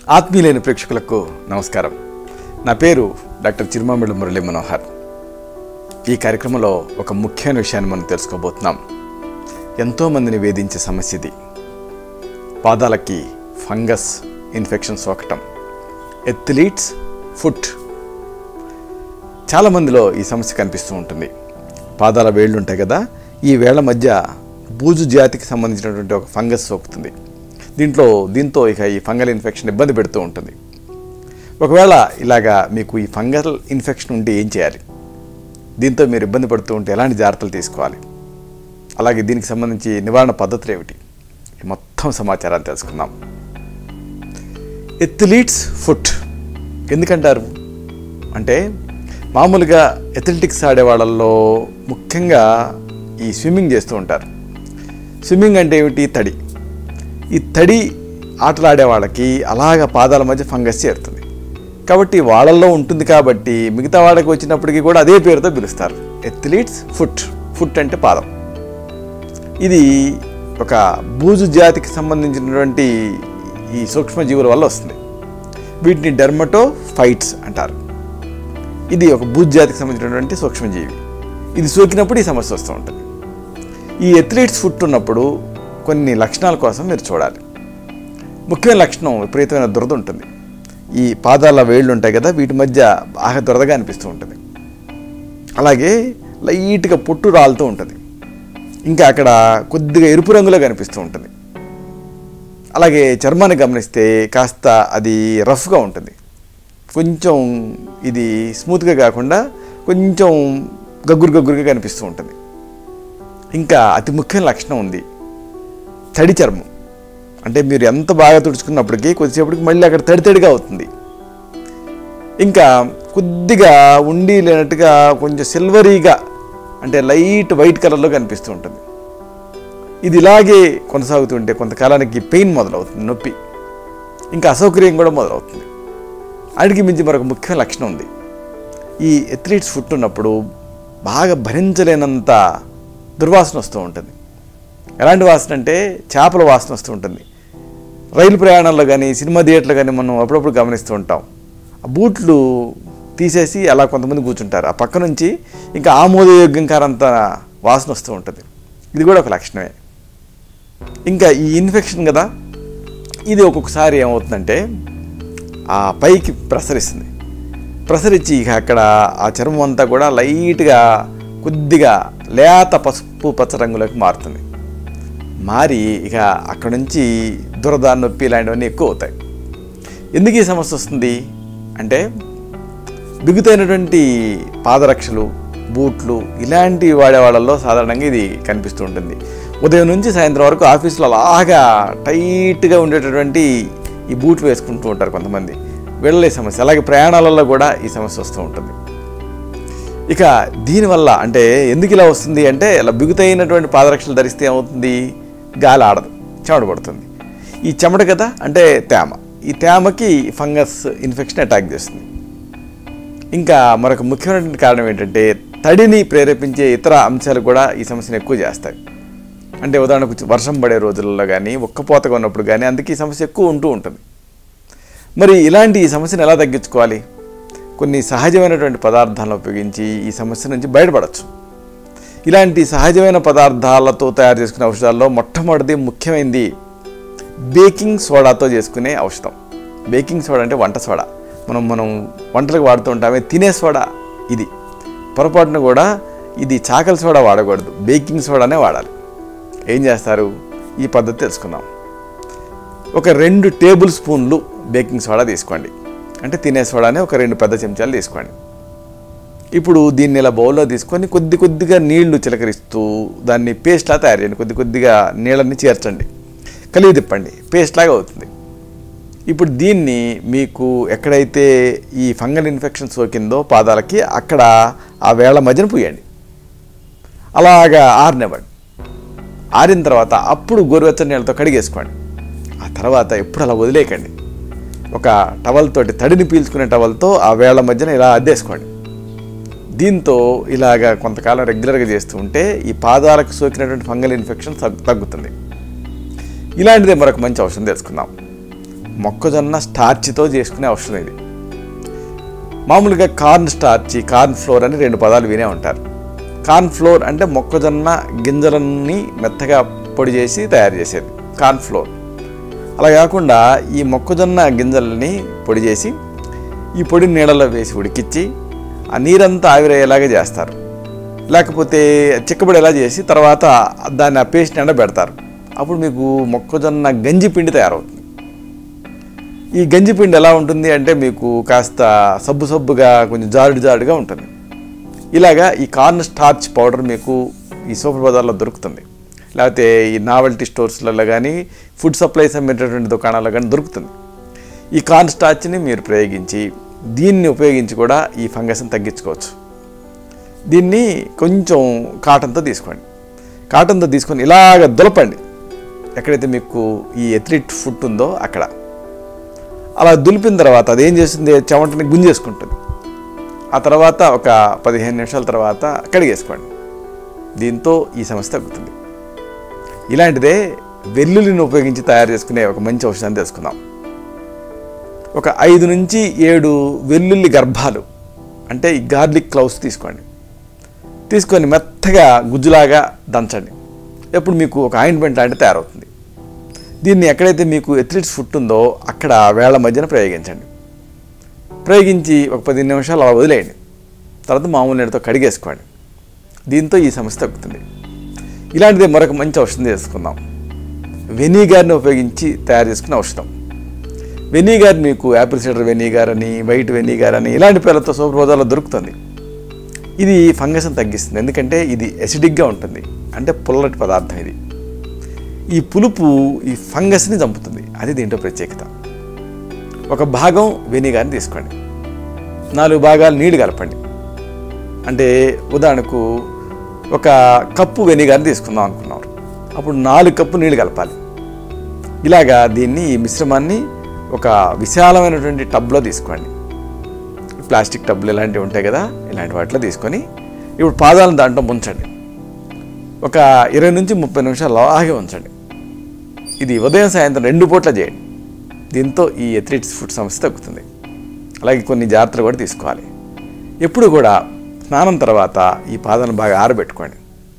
ఆత్మీయులైన ప్రేక్షకులకు నమస్కారం నా పేరు డాక్టర్ చిరుమామిళ్ళ మురళీ మనోహర్ ఈ కార్యక్రమంలో ఒక ముఖ్యమైన విషయాన్ని మనం తెలుసుకోబోతున్నాం ఎంతోమందిని వేధించే సమస్య ఇది పాదాలకి ఫంగస్ ఇన్ఫెక్షన్ సోకటం ఎథ్లీట్స్ ఫుట్ చాలామందిలో ఈ సమస్య కనిపిస్తూ ఉంటుంది పాదాల వేళ్ళు ఉంటాయి కదా ఈ వేళ్ల మధ్య బూజు జాతికి సంబంధించినటువంటి ఒక ఫంగస్ సోకుతుంది దీంట్లో దీంతో ఇక ఈ ఫంగల్ ఇన్ఫెక్షన్ ఇబ్బంది పెడుతూ ఉంటుంది ఒకవేళ ఇలాగా మీకు ఈ ఫంగల్ ఇన్ఫెక్షన్ ఉంటే ఏం చేయాలి దీంతో మీరు ఇబ్బంది పడుతూ ఉంటే ఎలాంటి జాగ్రత్తలు తీసుకోవాలి అలాగే దీనికి సంబంధించి నివారణ పద్ధతులు ఏమిటి ఈ మొత్తం సమాచారాన్ని తెలుసుకుందాం ఎథ్లీట్స్ ఫుట్ ఎందుకంటారు అంటే మామూలుగా ఎథ్లెటిక్స్ ఆడే వాళ్ళల్లో ముఖ్యంగా ఈ స్విమ్మింగ్ చేస్తూ ఉంటారు స్విమ్మింగ్ అంటే ఏమిటి తడి ఈ తడి ఆటలు ఆడే వాళ్ళకి అలాగ పాదాల మధ్య ఫంగస్ చేరుతుంది కాబట్టి వాళ్ళల్లో ఉంటుంది కాబట్టి మిగతా వాళ్ళకి వచ్చినప్పటికీ కూడా అదే పేరుతో పిలుస్తారు ఎథ్లీట్స్ ఫుట్ ఫుట్ అంటే పాదం ఇది ఒక బూజు జాతికి సంబంధించినటువంటి ఈ సూక్ష్మజీవుల వల్ల వస్తుంది వీటిని డెర్మటో ఫైట్స్ అంటారు ఇది ఒక బూజు జాతికి సంబంధించినటువంటి సూక్ష్మజీవి ఇది సోకినప్పుడు ఈ సమస్య వస్తూ ఉంటుంది ఈ ఎథ్లీట్స్ ఫుట్ ఉన్నప్పుడు కొన్ని లక్షణాల కోసం మీరు చూడాలి ముఖ్యమైన లక్షణం విపరీతమైన దురద ఉంటుంది ఈ పాదాల వేళ్ళు ఉంటాయి కదా వీటి మధ్య బాగా దురదగా అనిపిస్తూ ఉంటుంది అలాగే లైట్గా పొట్టు రాలుతూ ఉంటుంది ఇంకా అక్కడ కొద్దిగా ఎరుపు రంగులో కనిపిస్తూ ఉంటుంది అలాగే చర్మాన్ని గమనిస్తే కాస్త అది రఫ్గా ఉంటుంది కొంచెం ఇది స్మూత్గా కాకుండా కొంచెం గగ్గురు గగ్గురుగా కనిపిస్తూ ఉంటుంది ఇంకా అతి ముఖ్యమైన లక్షణం ఉంది తడి చర్మం అంటే మీరు ఎంత బాగా తుడుచుకున్నప్పటికీ కొద్దిసేపటికి మళ్ళీ అక్కడ తడి తడిగా అవుతుంది ఇంకా కొద్దిగా ఉండి లేనట్టుగా కొంచెం సిల్వరీగా అంటే లైట్ వైట్ కలర్లో కనిపిస్తూ ఉంటుంది ఇది ఇలాగే కొనసాగుతుంటే కొంతకాలానికి పెయిన్ మొదలవుతుంది నొప్పి ఇంకా అసౌకర్యం కూడా మొదలవుతుంది అడిగి మించి మరొక ముఖ్యమైన లక్షణం ఉంది ఈ ఎథ్లీట్స్ ఫుట్ ఉన్నప్పుడు బాగా భరించలేనంత దుర్వాసన వస్తూ ఉంటుంది ఎలాంటి వాసన అంటే చేపల వాసన వస్తూ ఉంటుంది రైలు ప్రయాణాల్లో కానీ సినిమా థియేటర్లో కానీ మనం అప్పుడప్పుడు గమనిస్తూ ఉంటాం ఆ బూట్లు తీసేసి అలా కొంతమంది కూర్చుంటారు ఆ పక్క నుంచి ఇంకా ఆమోదయోగ్యం కారంత వాసన వస్తూ ఉంటుంది ఇది కూడా ఒక లక్షణమే ఇంకా ఈ ఇన్ఫెక్షన్ కదా ఇది ఒక్కొక్కసారి ఏమవుతుందంటే ఆ పైకి ప్రసరిస్తుంది ప్రసరించి ఇక అక్కడ ఆ చర్మం అంతా కూడా లైట్గా కొద్దిగా లేత పసుపు పచ్చ రంగులోకి మారుతుంది మారి ఇక అక్కడ నుంచి దురద నొప్పి ఇలాంటివన్నీ ఎక్కువ అవుతాయి ఎందుకు ఈ సమస్య వస్తుంది అంటే బిగుతైనటువంటి పాదరక్షలు బూట్లు ఇలాంటి వాడే వాళ్ళల్లో సాధారణంగా ఇది కనిపిస్తూ ఉంటుంది ఉదయం నుంచి సాయంత్రం వరకు ఆఫీసులో అలాగా టైట్గా ఉండేటటువంటి ఈ బూట్లు వేసుకుంటూ ఉంటారు కొంతమంది వీళ్ళ ఈ సమస్య అలాగే ప్రయాణాలలో కూడా ఈ సమస్య వస్తూ ఉంటుంది ఇక దీనివల్ల అంటే ఎందుకు ఇలా వస్తుంది అంటే ఇలా బిగుతైనటువంటి పాదరక్షలు ధరిస్తే ఏమవుతుంది గాలి ఆడదు చెమట పడుతుంది ఈ చెమట కదా అంటే తేమ ఈ తేమకి ఫంగస్ ఇన్ఫెక్షన్ అటాక్ చేస్తుంది ఇంకా మరొక ముఖ్యమైనటువంటి కారణం ఏంటంటే తడిని ప్రేరేపించే ఇతర అంశాలు కూడా ఈ సమస్యను ఎక్కువ చేస్తాయి అంటే ఉదాహరణకు వర్షం పడే రోజుల్లో కానీ ఒక్కపోతగా ఉన్నప్పుడు కానీ అందుకే ఈ సమస్య ఎక్కువ ఉంటూ ఉంటుంది మరి ఇలాంటి ఈ సమస్యను ఎలా తగ్గించుకోవాలి కొన్ని సహజమైనటువంటి పదార్థాలను ఉపయోగించి ఈ సమస్య నుంచి బయటపడవచ్చు ఇలాంటి సహజమైన పదార్థాలతో తయారు చేసుకునే ఔషధాల్లో మొట్టమొదటిది ముఖ్యమైనది బేకింగ్ సోడాతో చేసుకునే ఔషధం బేకింగ్ సోడా అంటే వంట సోడా మనం మనం వంటలకు వాడుతూ ఉంటామే తినే సోడా ఇది పొరపాటున కూడా ఇది చాకలి సోడా వాడకూడదు బేకింగ్ సోడానే వాడాలి ఏం చేస్తారు ఈ పద్ధతి తెలుసుకుందాం ఒక రెండు టేబుల్ స్పూన్లు బేకింగ్ సోడా తీసుకోండి అంటే తినే సోడానే ఒక రెండు పెద్ద చెంచాలు తీసుకోండి ఇప్పుడు దీన్ని ఇలా బౌల్లో తీసుకొని కొద్ది కొద్దిగా నీళ్లు చిలకరిస్తూ దాన్ని పేస్ట్లా తయారు చేయండి కొద్ది కొద్దిగా నీళ్ళని చేర్చండి కలిగి తిప్పండి పేస్ట్ లాగా అవుతుంది ఇప్పుడు దీన్ని మీకు ఎక్కడైతే ఈ ఫంగల్ ఇన్ఫెక్షన్ సోకిందో పాదాలకి అక్కడ ఆ వేళ్ల మధ్యన పూయండి అలాగా ఆరినివ్వండి ఆరిన తర్వాత అప్పుడు గోరువెచ్చని నీళ్ళతో కడిగేసుకోండి ఆ తర్వాత ఎప్పుడు అలా వదిలేయకండి ఒక టవల్ తోటి తడిని పీల్చుకునే టవల్తో ఆ వేళ్ల మధ్యన ఇలా అద్దేసుకోండి దీంతో ఇలాగా కొంతకాలం రెగ్యులర్గా చేస్తూ ఉంటే ఈ పాదాలకు సోకినటువంటి ఫంగల్ ఇన్ఫెక్షన్ తగ్గు- తగ్గుతుంది ఇలాంటిదే మరొక మంచి ఔషధం తెలుసుకుందాం మొక్కజొన్న స్టార్చ్తో చేసుకునే ఔషధం ఇది మామూలుగా కార్న్ స్టార్చ్ కార్న్ ఫ్లోర్ అని రెండు పదాలు వినే ఉంటారు కార్న్ ఫ్లోర్ అంటే మొక్కజొన్న గింజలన్నీ మెత్తగా పొడి చేసి తయారు చేసేది కార్న్ ఫ్లోర్ అలా కాకుండా ఈ మొక్కజొన్న గింజలని పొడి చేసి ఈ పొడి నీళ్ళలో వేసి ఉడికిచ్చి ఆ నీరంతా ఆవిరయ్యేలాగా చేస్తారు లేకపోతే చిక్కబడేలా చేసి తర్వాత దాన్ని ఆ పేస్ట్ ఎండ పెడతారు అప్పుడు మీకు మొక్కజొన్న గంజి పిండి తయారవుతుంది ఈ గంజి పిండి ఎలా ఉంటుంది అంటే మీకు కాస్త సబ్బు సబ్బుగా కొంచెం జారుడు జారుడుగా ఉంటుంది ఇలాగా ఈ కార్న్ స్టార్చ్ పౌడర్ మీకు ఈ సూపర్ బజార్లో దొరుకుతుంది లేకపోతే ఈ నావెల్టీ స్టోర్స్లలో కానీ ఫుడ్ సప్లైస్ అమ్మేటటువంటి దుకాణాల్లో కానీ దొరుకుతుంది ఈ కార్న్ స్టార్చ్ని మీరు ప్రయోగించి దీన్ని ఉపయోగించి కూడా ఈ ఫంగస్ని తగ్గించుకోవచ్చు దీన్ని కొంచెం కాటన్తో తీసుకోండి కాటన్తో తీసుకొని ఇలాగ దులపండి ఎక్కడైతే మీకు ఈ ఎథ్రిట్ ఫుట్ ఉందో అక్కడ అలా దులిపిన తర్వాత అది ఏం చేస్తుంది చెమటని గుంజేసుకుంటుంది ఆ తర్వాత ఒక పదిహేను నిమిషాల తర్వాత కడిగేసుకోండి దీంతో ఈ సమస్య తగ్గుతుంది ఇలాంటిదే వెల్లుల్లిని ఉపయోగించి తయారు చేసుకునే ఒక మంచి ఔషధాన్ని తెలుసుకుందాం ఒక ఐదు నుంచి ఏడు వెల్లుల్లి గర్భాలు అంటే ఈ గార్లిక్ క్లౌస్ తీసుకోండి తీసుకొని మెత్తగా గుజ్జులాగా దంచండి ఎప్పుడు మీకు ఒక ఆయింట్మెంట్ లాంటి తయారవుతుంది దీన్ని ఎక్కడైతే మీకు ఎథ్రిట్స్ ఫుట్ ఉందో అక్కడ వేళ్ల మధ్యన ప్రయోగించండి ప్రయోగించి ఒక పది నిమిషాలు అలా వదిలేయండి తర్వాత మామూలు నీటితో కడిగేసుకోండి దీంతో ఈ సమస్య తగ్గుతుంది ఇలాంటిదే మరొక మంచి ఔషధం చేసుకుందాం వెనిగర్ని ఉపయోగించి తయారు చేసుకున్న ఔషధం వెనిగర్ మీకు యాపిల్ సైడర్ వెనిగర్ అని వైట్ వెనిగర్ అని ఇలాంటి పేర్లతో సూపర్ బజార్లో దొరుకుతుంది ఇది ఫంగస్ని తగ్గిస్తుంది ఎందుకంటే ఇది ఎసిడిక్గా ఉంటుంది అంటే పుల్లటి పదార్థం ఇది ఈ పులుపు ఈ ఫంగస్ని చంపుతుంది అది దీంట్లో ప్రత్యేకత ఒక భాగం వెనిగర్ని తీసుకోండి నాలుగు భాగాలు నీళ్ళు కలపండి అంటే ఉదాహరణకు ఒక కప్పు వెనిగర్ని తీసుకుందాం అనుకున్నారు అప్పుడు నాలుగు కప్పు నీళ్ళు కలపాలి ఇలాగా దీన్ని ఈ మిశ్రమాన్ని ఒక విశాలమైనటువంటి టబ్లో తీసుకోండి ప్లాస్టిక్ టబ్లు ఇలాంటివి ఉంటాయి కదా ఇలాంటి వాటిలో తీసుకొని ఇప్పుడు పాదాలను దాంట్లో ముంచండి ఒక ఇరవై నుంచి ముప్పై నిమిషాలు అలాగే ఉంచండి ఇది ఉదయం సాయంత్రం రెండు పూట్ల చేయండి దీంతో ఈ ఎథ్రిట్స్ ఫుడ్ సమస్య తగ్గుతుంది అలాగే కొన్ని జాగ్రత్తలు కూడా తీసుకోవాలి ఎప్పుడు కూడా స్నానం తర్వాత ఈ పాదాలను బాగా ఆరబెట్టుకోండి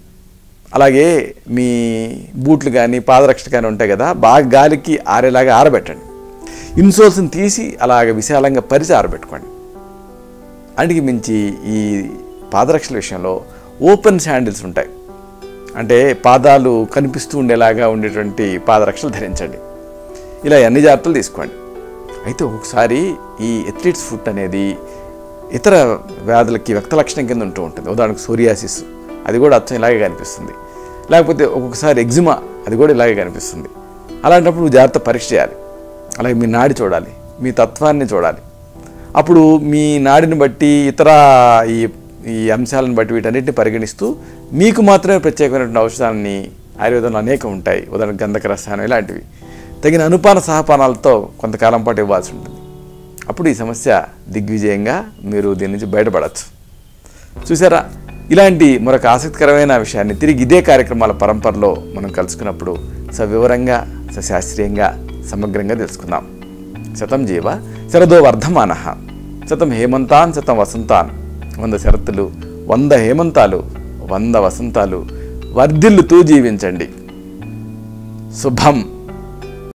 అలాగే మీ బూట్లు కానీ పాదరక్షలు కానీ ఉంటాయి కదా బాగా గాలికి ఆరేలాగా ఆరబెట్టండి ఇన్సోల్స్ని తీసి అలాగ విశాలంగా పరిచి ఆరబెట్టుకోండి అన్నిటికి మించి ఈ పాదరక్షల విషయంలో ఓపెన్ శాండిల్స్ ఉంటాయి అంటే పాదాలు కనిపిస్తూ ఉండేలాగా ఉండేటువంటి పాదరక్షలు ధరించండి ఇలా అన్ని జాగ్రత్తలు తీసుకోండి అయితే ఒక్కొక్కసారి ఈ ఎథ్లీట్స్ ఫుట్ అనేది ఇతర వ్యాధులకి వ్యక్త లక్షణం కింద ఉంటూ ఉంటుంది ఉదాహరణకు సోరియాసిస్ అది కూడా అచ్చం ఇలాగే కనిపిస్తుంది లేకపోతే ఒక్కొక్కసారి ఎగ్జిమా అది కూడా ఇలాగే కనిపిస్తుంది అలాంటప్పుడు జాగ్రత్త పరీక్ష చేయాలి అలాగే మీ నాడి చూడాలి మీ తత్వాన్ని చూడాలి అప్పుడు మీ నాడిని బట్టి ఇతర ఈ ఈ అంశాలను బట్టి వీటన్నిటిని పరిగణిస్తూ మీకు మాత్రమే ప్రత్యేకమైనటువంటి ఔషధాన్ని ఆయుర్వేదంలో అనేకం ఉంటాయి ఉదాహరణ గంధక రసాయనం ఇలాంటివి తగిన అనుపాన సహపానాలతో కొంతకాలం పాటు ఇవ్వాల్సి ఉంటుంది అప్పుడు ఈ సమస్య దిగ్విజయంగా మీరు దీని నుంచి బయటపడవచ్చు చూసారా ఇలాంటి మరొక ఆసక్తికరమైన విషయాన్ని తిరిగి ఇదే కార్యక్రమాల పరంపరలో మనం కలుసుకున్నప్పుడు సవివరంగా సశాస్త్రీయంగా సమగ్రంగా తెలుసుకుందాం శతం జీవ శరదో వర్ధమాన శతం హేమంతాన్ శతం వసంతాన్ వంద శరత్తులు వంద హేమంతాలు వంద వసంతాలు వర్ధిల్లుతూ జీవించండి శుభం